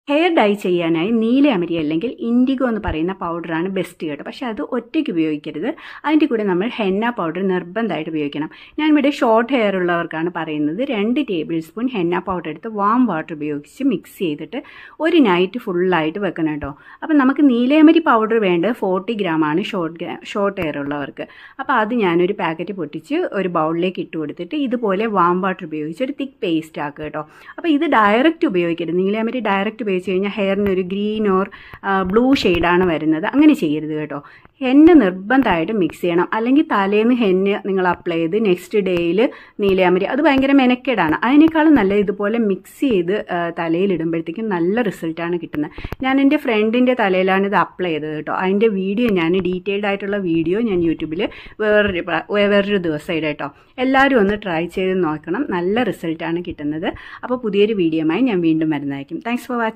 hair dye ചെയ്യാനായി നീലയമരി അല്ലെങ്കിൽ IndiGo എന്ന് പറയുന്ന പൗഡറാണ് ബെസ്റ്റ് കേട്ടോ പക്ഷേ അത് ഒറ്റയ്ക്ക് ഉപയോഗിക്കരുത് അതിൻ്റെ കൂടെ നമ്മൾ ഹെന്ന പൗഡർ നിർബന്ധമായിട്ട് ഉപയോഗിക്കണം ഞാൻ ഇവിടെ ഷോർട്ട് ഹെയർ ഉള്ളവർക്കാണ് പറയുന്നത് രണ്ട് ടേബിൾ സ്പൂൺ ഹെന്ന പൗഡർ എടുത്ത് വാം വാട്ടർ ഉപയോഗിച്ച് മിക്സ് ചെയ്തിട്ട് ഒരു നൈറ്റ് ഫുള്ളായിട്ട് വെക്കണം കേട്ടോ അപ്പം നമുക്ക് നീലയമരി പൗഡർ വേണ്ടത് ഫോർട്ടി ഗ്രാമാണ് ഷോർട്ട് ഷോർട്ട് ഹെയർ ഉള്ളവർക്ക് അപ്പോൾ അത് ഞാനൊരു പാക്കറ്റ് പൊട്ടിച്ച് ഒരു ബൗളിലേക്ക് ഇട്ട് കൊടുത്തിട്ട് ഇതുപോലെ വാം വാട്ടർ ഉപയോഗിച്ച് ഒരു തിക്ക് പേസ്റ്റ് ആക്കുക കേട്ടോ അപ്പോൾ ഇത് ഡയറക്റ്റ് ഉപയോഗിക്കരുത് നീലയമരി ഡയറക്റ്റ് ഉപയോഗിച്ച് കഴിഞ്ഞാൽ ഹെയറിന് ഒരു ഗ്രീൻ ഓർ ബ്ലൂ ഷെയ്ഡാണ് വരുന്നത് അങ്ങനെ ചെയ്യരുത് കേട്ടോ ഹെന്ന നിർബന്ധമായിട്ട് മിക്സ് ചെയ്യണം അല്ലെങ്കിൽ തലേന്ന് ഹെന്ന നിങ്ങൾ അപ്ലൈ ചെയ്ത് നെക്സ്റ്റ് ഡേയിൽ നീലയാമരി അത് ഭയങ്കര മെനക്കേടാണ് അതിനേക്കാളും നല്ല ഇതുപോലെ മിക്സ് ചെയ്ത് തലയിൽ ഇടുമ്പോഴത്തേക്കും നല്ല റിസൾട്ടാണ് കിട്ടുന്നത് ഞാൻ എൻ്റെ ഫ്രണ്ടിൻ്റെ തലയിലാണ് ഇത് അപ്ലൈ ചെയ്തത് കേട്ടോ അതിൻ്റെ വീഡിയോ ഞാൻ ഡീറ്റെയിൽഡ് ആയിട്ടുള്ള വീഡിയോ ഞാൻ യൂട്യൂബിൽ വേറൊരു വേറൊരു ദിവസം ഇടാം കേട്ടോ എല്ലാവരും ഒന്ന് ട്രൈ ചെയ്ത് നോക്കണം നല്ല റിസൾട്ടാണ് കിട്ടുന്നത് അപ്പോൾ പുതിയൊരു വീഡിയോയുമായി ഞാൻ വീണ്ടും വരുന്നതായിരിക്കും താങ്ക്സ് ഫോർ വാച്ചിങ്